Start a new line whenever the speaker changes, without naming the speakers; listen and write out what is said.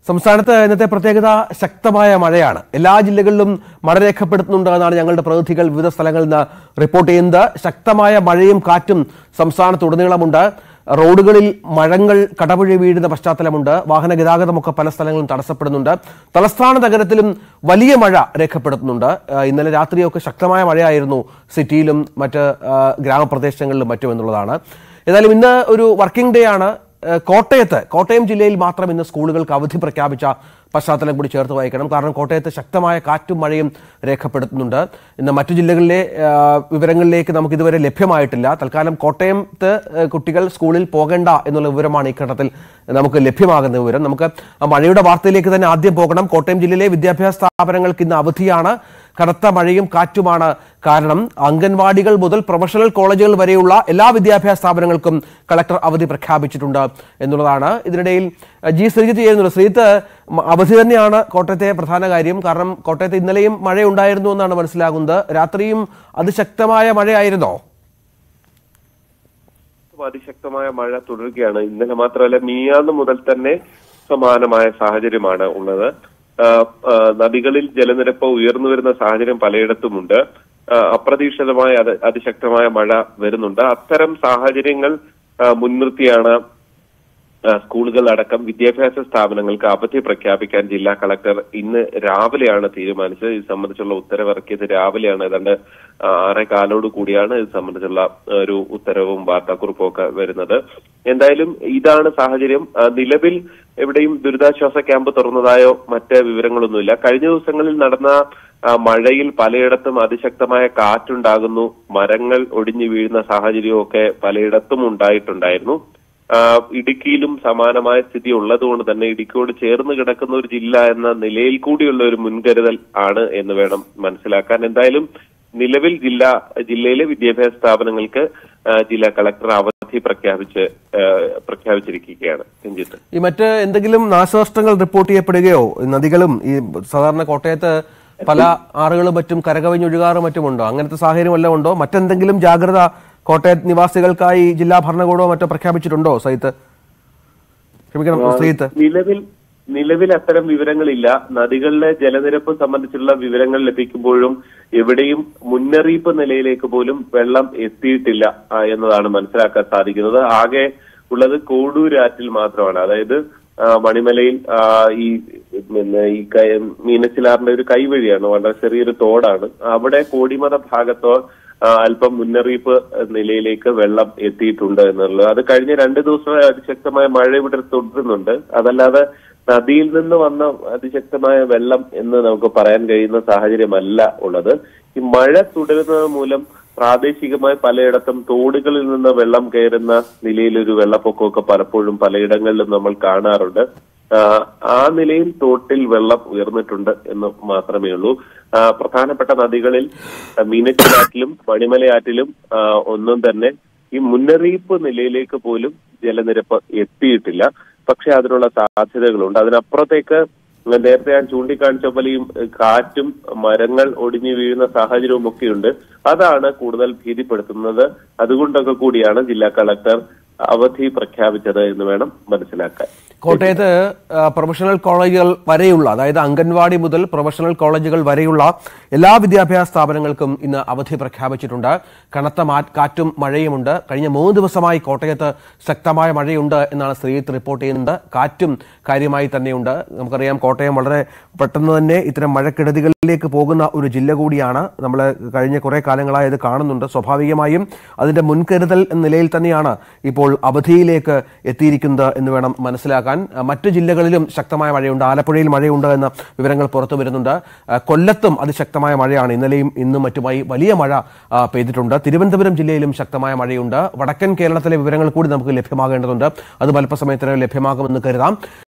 സംസ്ഥാനത്ത് ഇന്നത്തെ പ്രത്യേകത ശക്തമായ മഴയാണ് എല്ലാ ജില്ലകളിലും മഴ രേഖപ്പെടുത്തുന്നുണ്ട് എന്നാണ് ഞങ്ങളുടെ പ്രതിനിധികൾ വിവിധ സ്ഥലങ്ങളിൽ നിന്ന് റിപ്പോർട്ട് ചെയ്യുന്നത് ശക്തമായ മഴയും കാറ്റും സംസ്ഥാനത്തുടനീളമുണ്ട് റോഡുകളിൽ മഴങ്ങൾ കടപുഴി വീഴുന്ന പശ്ചാത്തലമുണ്ട് വാഹന ഗതാഗതമൊക്കെ പല സ്ഥലങ്ങളിലും തടസ്സപ്പെടുന്നുണ്ട് തലസ്ഥാന നഗരത്തിലും വലിയ മഴ രേഖപ്പെടുത്തുന്നുണ്ട് ആ, ഇന്നലെ രാത്രിയൊക്കെ ശക്തമായ മഴയായിരുന്നു സിറ്റിയിലും മറ്റ് ആ, ഗ്രാമപ്രദേശങ്ങളിലും മറ്റും എന്നുള്ളതാണ് ഏതായാലും ഇന്ന് ഒരു വർക്കിംഗ് ഡേ ആണ് ഏഹ് കോട്ടയത്ത് കോട്ടയം ജില്ലയിൽ മാത്രം ഇന്ന് സ്കൂളുകൾക്ക് അവധി പ്രഖ്യാപിച്ച പശ്ചാത്തലം കൂടി ചേർത്ത് വായിക്കണം കാരണം കോട്ടയത്ത് ശക്തമായ കാറ്റും മഴയും രേഖപ്പെടുത്തുന്നുണ്ട് ഇന്ന് മറ്റു ജില്ലകളിലെ ഏഹ് വിവരങ്ങളിലേക്ക് നമുക്ക് ഇതുവരെ ലഭ്യമായിട്ടില്ല തൽക്കാലം കോട്ടയത്ത് ഏഹ് കുട്ടികൾ സ്കൂളിൽ പോകേണ്ട എന്നുള്ള വിവരമാണ് ഈ ഘട്ടത്തിൽ നമുക്ക് ലഭ്യമാകുന്ന വിവരം നമുക്ക് ആ മഴയുടെ വാർത്തയിലേക്ക് തന്നെ ആദ്യം പോകണം കോട്ടയം ജില്ലയിലെ വിദ്യാഭ്യാസ സ്ഥാപനങ്ങൾക്ക് ഇന്ന് അവധിയാണ് കനത്ത മഴയും കാറ്റുമാണ് കാരണം അംഗൻവാടികൾ മുതൽ പ്രൊഫഷണൽ കോളേജുകൾ വരെയുള്ള എല്ലാ വിദ്യാഭ്യാസ സ്ഥാപനങ്ങൾക്കും കളക്ടർ അവധി പ്രഖ്യാപിച്ചിട്ടുണ്ട് എന്നുള്ളതാണ് ഇതിനിടയിൽ അഹ്, ജി ശ്രീജിത്ത് ചെയ്യുന്നുണ്ട് ശ്രീജിത്ത് മ- അവധി തന്നെയാണ് കോട്ടയത്തെ പ്രധാന കാര്യം കാരണം കോട്ടയത്ത് ഇന്നലെയും മഴയുണ്ടായിരുന്നു എന്നാണ് മനസ്സിലാകുന്നത് രാത്രിയും അതിശക്തമായ മഴയായിരുന്നോ
അതിശക്തമായ മഴ തുടരുകയാണ് ഇന്നലെ മാത്രമല്ല മിയാന്ന് മുതൽ തന്നെ സമാനമായ സാഹചര്യമാണ് ഉള്ളത് ആ, ആ, നദികളിൽ ജലനിരപ്പ് ഉയർന്നു വരുന്ന സാഹചര്യം പലയിടത്തുമുണ്ട് ആ, അപ്രതീക്ഷിതമായ അത് അതിശക്തമായ മഴ വരുന്നുണ്ട് അത്തരം സാഹചര്യങ്ങൾ ആ, മുൻനിർത്തിയാണ് ആ, സ്കൂളുകൾ അടക്കം വിദ്യാഭ്യാസ സ്ഥാപനങ്ങൾക്ക് അവധി പ്രഖ്യാപിക്കാൻ ജില്ലാ കളക്ടർ ഇന്ന് രാവിലെയാണ് തീരുമാനിച്ചത് ഇത് സംബന്ധിച്ചുള്ള ഉത്തരവ് ഇറക്കിയത് രാവിലെയാണ് ഏതാണ്ട് ആ, ആറേ കാലോട് കൂടിയാണ് ഇത് സംബന്ധിച്ചുള്ള ഒരു ഉത്തരവും വാർത്താക്കുറിപ്പും ഒക്കെ വരുന്നത് എന്തായാലും ഇതാണ് സാഹചര്യം ആ, നിലവിൽ എവിടെയും ദുരിതാശ്വാസ ക്യാമ്പ് തുറന്നതായോ മറ്റ് വിവരങ്ങളൊന്നുമില്ല കഴിഞ്ഞ ദിവസങ്ങളിൽ നടന്ന ആ, മഴയിൽ പലയിടത്തും അതിശക്തമായ കാറ്റുണ്ടാകുന്നു മരങ്ങൾ ഒടിഞ്ഞു വീഴുന്ന സാഹചര്യമൊക്കെ പലയിടത്തും ഉണ്ടായിട്ടുണ്ടായിരുന്നു ആ, ഇടുക്കിയിലും സമാനമായ സ്ഥിതി ഉള്ളതുകൊണ്ട് തന്നെ ഇടുക്കിയോട് ചേർന്ന് കിടക്കുന്ന ഒരു ജില്ല എന്ന നിലയിൽ കൂടിയുള്ള ഒരു മുൻകരുതൽ ആണ് എന്ന് വേണം മനസ്സിലാക്കാൻ എന്തായാലും നിലവിൽ ജില്ലാ ജില്ലയിലെ വിദ്യാഭ്യാസ സ്ഥാപനങ്ങൾക്ക് ആ, ജില്ലാ കളക്ടർ അവധി പ്രഖ്യാപിച്ച് ആ, പ്രഖ്യാപിച്ചിരിക്കുകയാണ് രഞ്ജിത്ത്
ഈ മറ്റ് എന്തെങ്കിലും നാശനഷ്ടങ്ങൾ റിപ്പോർട്ട് ചെയ്യപ്പെടുകയോ ഈ നദികളും ഈ സാധാരണ കോട്ടയത്ത് പല ആറുകളും മറ്റും കരകവിഞ്ഞൊഴുകാറും മറ്റുമുണ്ടോ അങ്ങനത്തെ സാഹചര്യം വല്ലതും ഉണ്ടോ മറ്റെന്തെങ്കിലും ജാഗ്രത കോട്ടയത്ത് നിവാസികൾക്കായി ജില്ലാ ഭരണകൂടമോ മറ്റോ പ്രഖ്യാപിച്ചിട്ടുണ്ടോ സൈത്ത് ക്ഷമിക്കണം ശ്രീത്ത്
നിലവിൽ നിലവിൽ അത്തരം വിവരങ്ങളില്ല നദികളിലെ ജലനിരപ്പ് സംബന്ധിച്ചുള്ള വിവരങ്ങൾ ലഭിക്കുമ്പോഴും എവിടെയും മുന്നറിയിപ്പ് നിലയിലേക്ക് പോലും വെള്ളം എത്തിയിട്ടില്ല ആ, എന്നതാണ് മനസ്സിലാക്കാൻ സാധിക്കുന്നത് ആകെ ഉള്ളത് കോടൂരാറ്റിൽ മാത്രമാണ് അതായത് ആ, മണിമലയിൽ ആ, ഈ പിന്നെ ഈ കൈ- മീനച്ചിലാറിന്റെ ഒരു കൈവഴിയാണ് വളരെ ചെറിയൊരു തോടാണ് അവിടെ കോടിമത ഭാഗത്തോ ആ, അല്പം മുന്നറിയിപ്പ് നിലയിലേക്ക് വെള്ളം എത്തിയിട്ടുണ്ട് എന്നുള്ളത് അത് കഴിഞ്ഞ രണ്ട് ദിവസമായി അതിശക്തമായ മഴ ഇവിടെ തുടരുന്നുണ്ട് അതല്ലാതെ നദിയിൽ നിന്ന് വന്ന അതിശക്തമായ വെള്ളം എന്ന് നമുക്ക് പറയാൻ കഴിയുന്ന സാഹചര്യമല്ല ഉള്ളത് ഈ മഴ തുടരുന്നത് മൂലം പ്രാദേശികമായി പലയിടത്തും തോടുകളിൽ നിന്ന് വെള്ളം കയറുന്ന നിലയിലൊരു വെള്ളപ്പൊക്കമൊക്കെ പലപ്പോഴും പലയിടങ്ങളിലും നമ്മൾ കാണാറുണ്ട് ആ, ആ നിലയിൽ തോട്ടിൽ വെള്ളം ഉയർന്നിട്ടുണ്ട് എന്ന് മാത്രമേ ഉള്ളൂ ആ, പ്രധാനപ്പെട്ട നദികളിൽ ആ, മീനച്ചിലാറ്റിലും മണിമലയാറ്റിലും ആ, ഒന്നും തന്നെ ഈ മുന്നറിയിപ്പ് നിലയിലേക്ക് പോലും ജലനിരപ്പ് എത്തിയിട്ടില്ല പക്ഷെ അതിനുള്ള സാധ്യതകളുണ്ട് അതിനപ്പുറത്തേക്ക് നേരത്തെ ഞാൻ ചൂണ്ടിക്കാണിച്ച പോലെ ഈ കാറ്റും മരങ്ങൾ ഒടിഞ്ഞു വീഴുന്ന സാഹചര്യവും ഒക്കെയുണ്ട് അതാണ് കൂടുതൽ ഭീതിപ്പെടുത്തുന്നത് അതുകൊണ്ടൊക്കെ കൂടിയാണ് ജില്ലാ കളക്ടർ അവധി പ്രഖ്യാപിച്ചത് എന്ന് വേണം മനസ്സിലാക്കാൻ
കോട്ടയത്ത് ആ, പ്രൊഫഷണൽ കോളേജുകൾ വരെയുള്ള അതായത് അംഗൻവാടി മുതൽ പ്രൊഫഷണൽ കോളേജുകൾ വരെയുള്ള എല്ലാ വിദ്യാഭ്യാസ സ്ഥാപനങ്ങൾക്കും ഇന്ന് അവധി പ്രഖ്യാപിച്ചിട്ടുണ്ട് കനത്ത മാ- കാറ്റും മഴയുമുണ്ട് കഴിഞ്ഞ മൂന്ന് ദിവസമായി കോട്ടയത്ത് ശക്തമായ മഴയുണ്ട് എന്നാണ് ശ്രീജിത്ത് റിപ്പോർട്ട് ചെയ്യുന്നത് കാറ്റും കാര്യമായി തന്നെയുണ്ട് നമുക്കറിയാം കോട്ടയം വളരെ പെട്ടെന്ന് തന്നെ ഇത്തരം മഴക്കെടുതികളിലേക്ക് പോകുന്ന ഒരു ജില്ല കൂടിയാണ് നമ്മൾ കഴിഞ്ഞ കുറേ കാലങ്ങളായി ഇത് കാണുന്നുണ്ട് സ്വാഭാവികമായും അതിന്റെ മുൻകരുതൽ എന്ന നിലയിൽ തന്നെയാണ് ഇപ്പോൾ അവധിയിലേക്ക് എത്തിയിരിക്കുന്നത് എന്ന് വേണം മനസ്സിലാക്കാൻ ആ, മറ്റ് ജില്ലകളിലും ശക്തമായ മഴയുണ്ട് ആലപ്പുഴയിൽ മഴയുണ്ട് എന്ന വിവരങ്ങൾ പുറത്തു വരുന്നുണ്ട് ആ, കൊല്ലത്തും അതിശക്തമായ മഴയാണ് ഇന്നലെയും ഇന്നും മറ്റുമായി വലിയ മഴ ആ, പെയ്തിട്ടുണ്ട് തിരുവനന്തപുരം ജില്ലയിലും ശക്തമായ മഴയുണ്ട് വടക്കൻ കേരളത്തിലെ വിവരങ്ങൾ കൂടി നമുക്ക് ലഭ്യമാകേണ്ടതുണ്ട് അത് അല്പസമയത്തിനകം ലഭ്യമാകുമെന്ന് കരുതാം